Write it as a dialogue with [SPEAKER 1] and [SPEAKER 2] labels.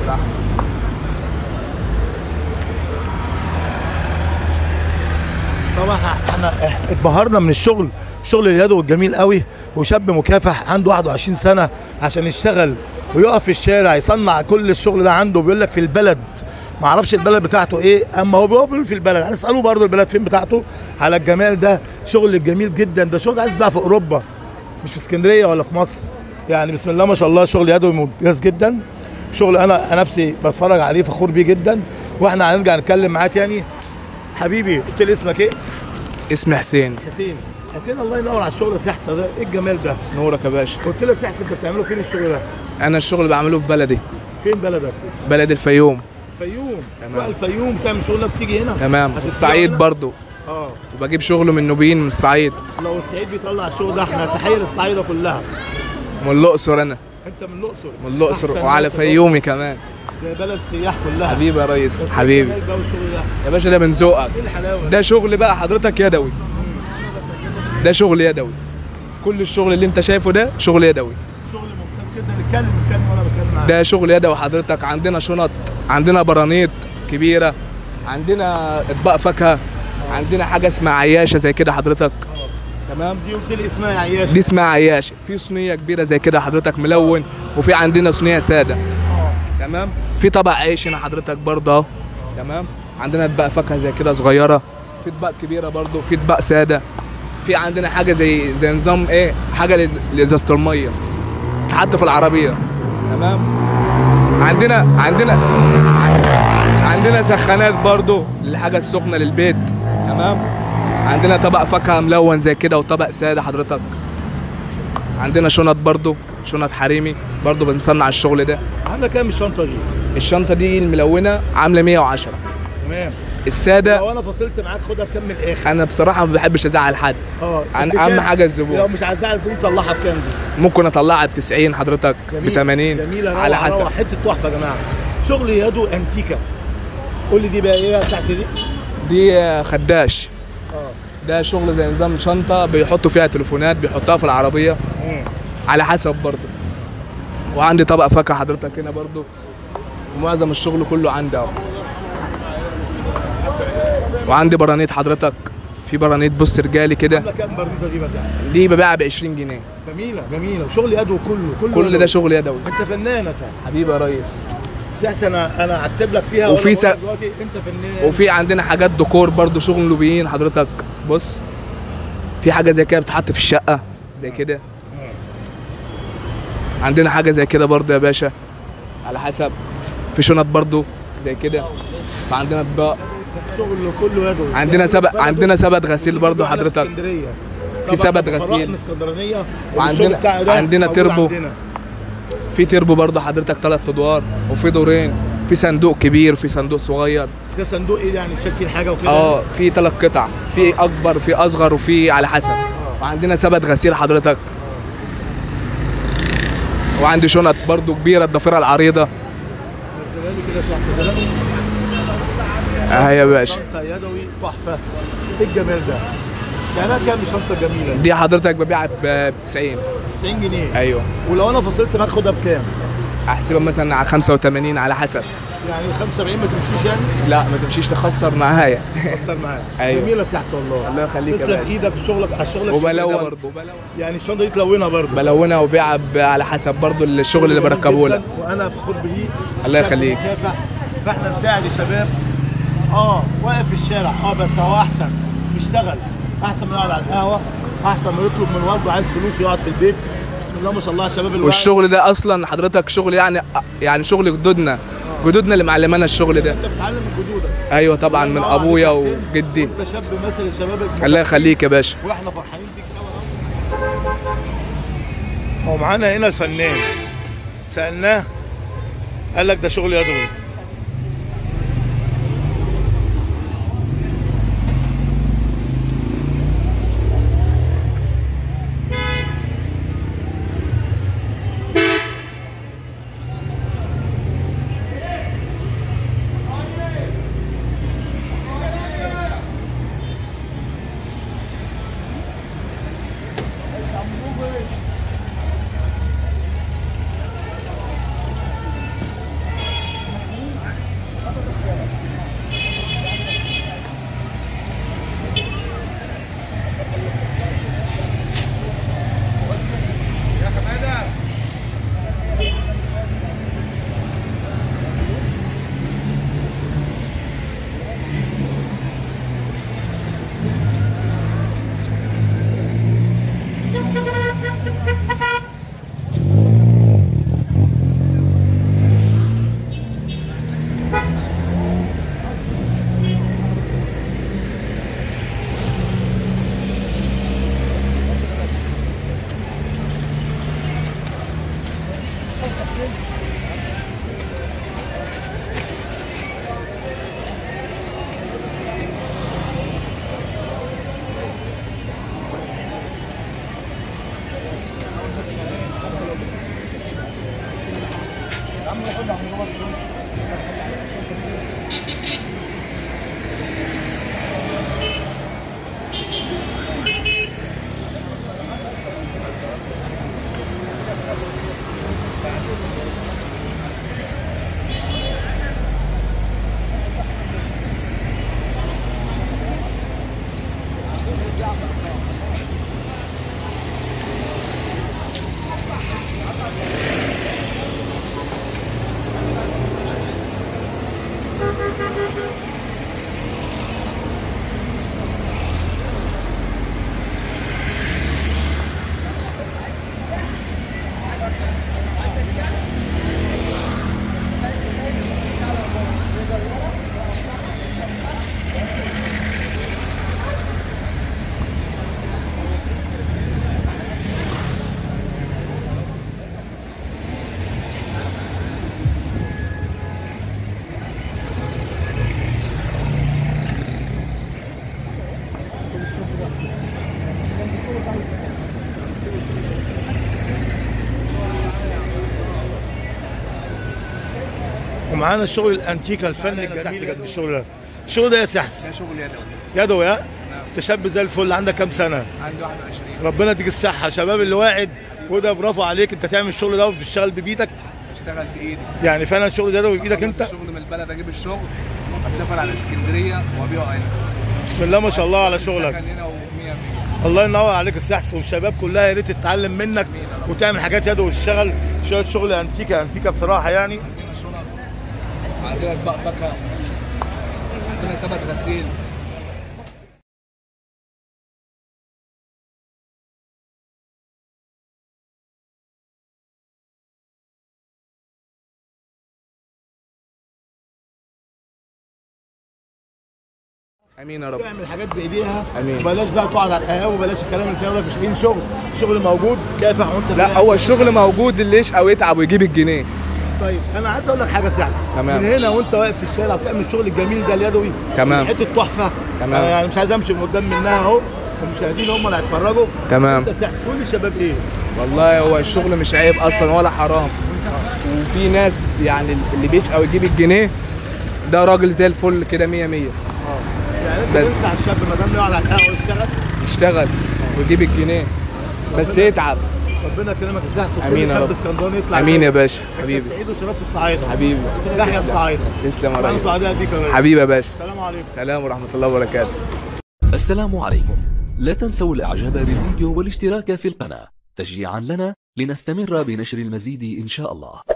[SPEAKER 1] بتاعها
[SPEAKER 2] طبعا احنا اتبهرنا من الشغل الشغل اليدوي الجميل قوي وشاب مكافح عنده 21 سنه عشان يشتغل ويقف في الشارع يصنع كل الشغل ده عنده بيقول لك في البلد ما اعرفش البلد بتاعته ايه اما هو بيقول في البلد هنساله برضه البلد فين بتاعته على الجمال ده شغل جميل جدا ده شغل عايز بقى في اوروبا مش في اسكندريه ولا في مصر يعني بسم الله ما شاء الله شغل يدوي ممتاز جدا شغل انا أنا نفسي بتفرج عليه فخور بيه جدا واحنا هنرجع نتكلم معاه تاني حبيبي قلت لي اسمك ايه؟
[SPEAKER 1] اسمي حسين
[SPEAKER 2] حسين حسين الله ينور على الشغل سحسه ده ايه الجمال ده
[SPEAKER 1] نورك يا باشا
[SPEAKER 2] قلت له سحسه انت بتعمله فين الشغل ده
[SPEAKER 1] انا الشغل بعمله في بلدي
[SPEAKER 2] فين بلدك
[SPEAKER 1] بلد الفيوم
[SPEAKER 2] فيوم
[SPEAKER 1] تمام.
[SPEAKER 2] بقى الفيوم بتعمل شغلك بتيجي هنا
[SPEAKER 1] تمام
[SPEAKER 2] هتشتغل
[SPEAKER 1] والصعيد
[SPEAKER 2] هنا؟
[SPEAKER 1] برضو
[SPEAKER 2] اه
[SPEAKER 1] وبجيب شغله من نوبين من الصعيد
[SPEAKER 2] لو الصعيد بيطلع الشغل ده احنا تحيه للصعيده كلها
[SPEAKER 1] من الاقصر انا
[SPEAKER 2] انت من الاقصر
[SPEAKER 1] من الاقصر
[SPEAKER 2] أحسن
[SPEAKER 1] وعلى
[SPEAKER 2] ناس
[SPEAKER 1] فيومي كمان
[SPEAKER 2] ده بلد سياح كلها
[SPEAKER 1] حبيبي يا ريس
[SPEAKER 2] بس
[SPEAKER 1] حبيبي
[SPEAKER 2] الجمال ده والشغل ده
[SPEAKER 1] يا باشا ده من ذوقك
[SPEAKER 2] ايه الحلاوه
[SPEAKER 1] ده شغل بقى حضرتك يدوي ده شغل يدوي كل الشغل اللي انت شايفه ده شغل يدوي
[SPEAKER 2] شغل ممتاز جدا نتكلم نتكلم وانا بتكلم معاك
[SPEAKER 1] ده شغل يدوي حضرتك عندنا شنط عندنا برانيط كبيره عندنا اطباق فاكهه عندنا حاجه اسمها عياشه زي كده حضرتك تمام
[SPEAKER 2] دي قلت لي اسمها يا عياش
[SPEAKER 1] دي اسمها عياشه في صينيه كبيره زي كده حضرتك ملون وفي عندنا صينيه ساده تمام في طبق عيش هنا حضرتك برضه اهو تمام عندنا اطباق فاكهه زي كده صغيره في اطباق كبيره برضه في اطباق ساده في عندنا حاجه زي زي نظام ايه حاجه لز- لازازه الميه تحط في العربيه تمام عندنا عندنا عندنا سخانات برضو للحاجه السخنه للبيت تمام عندنا طبق فاكهه ملون زي كده وطبق ساده حضرتك عندنا شنط برضو شنط حريمي برضو بنصنع الشغل ده
[SPEAKER 2] عامله كام الشنطه دي
[SPEAKER 1] الشنطه دي الملونه عامله 110
[SPEAKER 2] تمام
[SPEAKER 1] الساده
[SPEAKER 2] لو انا فصلت معاك خدها بكام من الاخر
[SPEAKER 1] انا بصراحه ما بحبش ازعل حد
[SPEAKER 2] اه
[SPEAKER 1] عن
[SPEAKER 2] قد
[SPEAKER 1] اهم
[SPEAKER 2] كام؟
[SPEAKER 1] حاجه الزبون
[SPEAKER 2] لو مش عايز الزبون طلعها بكام دي
[SPEAKER 1] ممكن اطلعها ب 90 حضرتك ب 80
[SPEAKER 2] جميله روعة
[SPEAKER 1] على حسب
[SPEAKER 2] روعة. حته تحفه يا جماعه شغل يدو انتيكا قول لي دي بقى ايه بقى السحسه دي
[SPEAKER 1] دي آه، خداش
[SPEAKER 2] اه
[SPEAKER 1] ده شغل زي نظام شنطه بيحطوا فيها تليفونات بيحطوها في العربيه على حسب برضه وعندي طبق فاكهه حضرتك هنا برضه ومعظم الشغل كله عندي اهو وعندي برانيت حضرتك في برانيت بص رجالي كده
[SPEAKER 2] عامله كام برنيطه دي بقى سحس
[SPEAKER 1] دي ببيعها ب 20 جنيه
[SPEAKER 2] جميله جميله وشغل يدو كله كله
[SPEAKER 1] كل
[SPEAKER 2] يدوي.
[SPEAKER 1] ده شغل يدوي
[SPEAKER 2] انت فنان يا سحس
[SPEAKER 1] حبيبي يا ريس
[SPEAKER 2] سحس انا انا هعتب لك فيها
[SPEAKER 1] وفي
[SPEAKER 2] وأنا
[SPEAKER 1] س-
[SPEAKER 2] بقول لك دلوقتي انت فنان
[SPEAKER 1] وفي عندنا حاجات ديكور برضو شغل لوبيين حضرتك بص في حاجه زي كده بتحط في الشقه زي كده عندنا حاجه زي كده برضو يا باشا على حسب في شنط برضو زي كده وعندنا اطباق
[SPEAKER 2] شغل كله يدوي
[SPEAKER 1] عندنا سبت
[SPEAKER 2] بلده
[SPEAKER 1] عندنا سبت غسيل برضو
[SPEAKER 2] على
[SPEAKER 1] حضرتك
[SPEAKER 2] اسكندريه
[SPEAKER 1] في
[SPEAKER 2] طبعاً
[SPEAKER 1] سبت
[SPEAKER 2] فرق
[SPEAKER 1] غسيل.
[SPEAKER 2] من اسكندرانيه
[SPEAKER 1] وعندنا-
[SPEAKER 2] والشغل بتاعنا ده
[SPEAKER 1] عندنا
[SPEAKER 2] موجود
[SPEAKER 1] تربو.
[SPEAKER 2] عندنا.
[SPEAKER 1] في تربو برضو حضرتك ثلاث ادوار وفي دورين في صندوق كبير وفي صندوق صغير
[SPEAKER 2] ده صندوق ايه ده يعني شايل فيه الحاجه وكده
[SPEAKER 1] اه في ثلاث قطع في اكبر في اصغر وفي على حسب وعندنا سبت غسيل حضرتك وعندي شنط برضو كبيره الضفيره العريضه
[SPEAKER 2] نزلها لي كده سحس ده
[SPEAKER 1] اه يا باشا
[SPEAKER 2] شنطه يدوي تحفه ايه الجمال ده سعرها كام الشنطه الجميله دي؟
[SPEAKER 1] دي حضرتك ببيعها ب 90
[SPEAKER 2] 90 جنيه
[SPEAKER 1] ايوه
[SPEAKER 2] ولو انا فصلت معاك خدها بكام؟
[SPEAKER 1] احسبها مثلا على 85 على حسب
[SPEAKER 2] يعني 75 ما تمشيش يعني
[SPEAKER 1] لا ما تمشيش تخسر معايا
[SPEAKER 2] خسر معاك
[SPEAKER 1] أيوة.
[SPEAKER 2] جميله سحس والله
[SPEAKER 1] الله يخليك يا
[SPEAKER 2] تسلم
[SPEAKER 1] باشا.
[SPEAKER 2] ايدك شغلك على شغلك
[SPEAKER 1] وبلون برضه
[SPEAKER 2] يعني الشنطه دي تلونها برضه
[SPEAKER 1] بلونها وبيعها ب- على حسب برضه الشغل اللي بركبه لك
[SPEAKER 2] جداً، وانا فخور بيه
[SPEAKER 1] الله
[SPEAKER 2] شاب
[SPEAKER 1] يخليك.
[SPEAKER 2] مكافح. فاحنا نساعد الشباب اه واقف في الشارع اه بس هو احسن بيشتغل احسن ما يقعد على القهوه احسن ما يطلب من والده عايز فلوس يقعد في البيت بسم الله ما شاء الله على الشباب الواعي
[SPEAKER 1] والشغل ده اصلا حضرتك شغل يعني يعني شغل جدودنا جدودنا اللي معلمانا الشغل ده
[SPEAKER 2] انت بتتعلم من جدودك
[SPEAKER 1] ايوه طبعا من
[SPEAKER 2] الله ينور
[SPEAKER 1] ابويا
[SPEAKER 2] عليك يا حسين.
[SPEAKER 1] وجدي
[SPEAKER 2] انت شاب مثل الشباب
[SPEAKER 1] الله يخليك يا باشا
[SPEAKER 2] واحنا فرحانين بيك قوي هو معانا هنا الفنان سالناه قال لك ده شغل يدوي ومعانا الشغل الانتيكا الفني الجميل جدا الشغل ده الشغل ده يا سحس
[SPEAKER 1] ده شغل يدوي
[SPEAKER 2] يدوي ها انت شاب زي الفل عندك كام سنه
[SPEAKER 1] عندي 21
[SPEAKER 2] ربنا يديك الصحه شباب اللي واعد وده برافو عليك انت تعمل الشغل ده وبتشتغل بايدك
[SPEAKER 1] اشتغل بايدي
[SPEAKER 2] يعني فعلا الشغل ده يدوي بايدك انت
[SPEAKER 1] الشغل من البلد اجيب الشغل اسافر على اسكندريه وابيعه هنا
[SPEAKER 2] بسم الله ما شاء الله على شغلك
[SPEAKER 1] سكن هنا و100
[SPEAKER 2] الله ينور عليك السحس والشباب كلها يا ريت تتعلم منك وتعمل حاجات يدوي وتشتغل شويه شغل انتيكا انتيكا بصراحه يعني
[SPEAKER 1] عندنا شنط عندنا اطباق فاكهه عندنا سبت غسيل امين يا رب
[SPEAKER 2] تعمل حاجات بايديها
[SPEAKER 1] آمين.
[SPEAKER 2] وبلاش بقى تقعد على القهاوي وبلاش الكلام اللي فيه يقول لك مش لاقيين شغل الشغل موجود كافح وانت
[SPEAKER 1] لا
[SPEAKER 2] فاهم.
[SPEAKER 1] هو الشغل موجود اللي يشقى ويتعب ويجيب الجنيه
[SPEAKER 2] طيب انا عايز اقول لك حاجه سياسي
[SPEAKER 1] تمام.
[SPEAKER 2] من هنا وانت واقف في الشارع بتعمل الشغل الجميل ده اليدوي
[SPEAKER 1] تمام.
[SPEAKER 2] حته تحفه
[SPEAKER 1] تمام.
[SPEAKER 2] أنا يعني مش عايز امشي من قدام منها اهو المشاهدين هم اللي هيتفرجوا
[SPEAKER 1] تمام.
[SPEAKER 2] انت سياسي تقول للشباب ايه؟
[SPEAKER 1] والله هو الشغل مش عيب اصلا ولا حرام وفي ناس يعني اللي بيشقى ويجيب الجنيه ده راجل زي الفل كده مية مية
[SPEAKER 2] يعني انت
[SPEAKER 1] بس.
[SPEAKER 2] تنصح الشاب ما دام يقعد على القهوه ويشتغل
[SPEAKER 1] يشتغل ويجيب الجنيه بس يتعب
[SPEAKER 2] ربنا يكرمك يا سياسي وكل
[SPEAKER 1] امين يا
[SPEAKER 2] شاب
[SPEAKER 1] رب
[SPEAKER 2] اسكندراني يطلع
[SPEAKER 1] امين يا
[SPEAKER 2] زيك.
[SPEAKER 1] باشا
[SPEAKER 2] انت
[SPEAKER 1] حبيبي
[SPEAKER 2] سعيد وشباب في الصعايده
[SPEAKER 1] حبيبي
[SPEAKER 2] ناحيه الصعايده
[SPEAKER 1] تسلم يا
[SPEAKER 2] احنا
[SPEAKER 1] ريس
[SPEAKER 2] سعداء بيك يا ريس
[SPEAKER 1] حبيبي يا باشا
[SPEAKER 2] السلام عليكم
[SPEAKER 1] سلام ورحمة الله وبركاته
[SPEAKER 3] السلام عليكم لا تنسوا الاعجاب بالفيديو والاشتراك في القناة تشجيعا لنا لنستمر بنشر المزيد ان شاء الله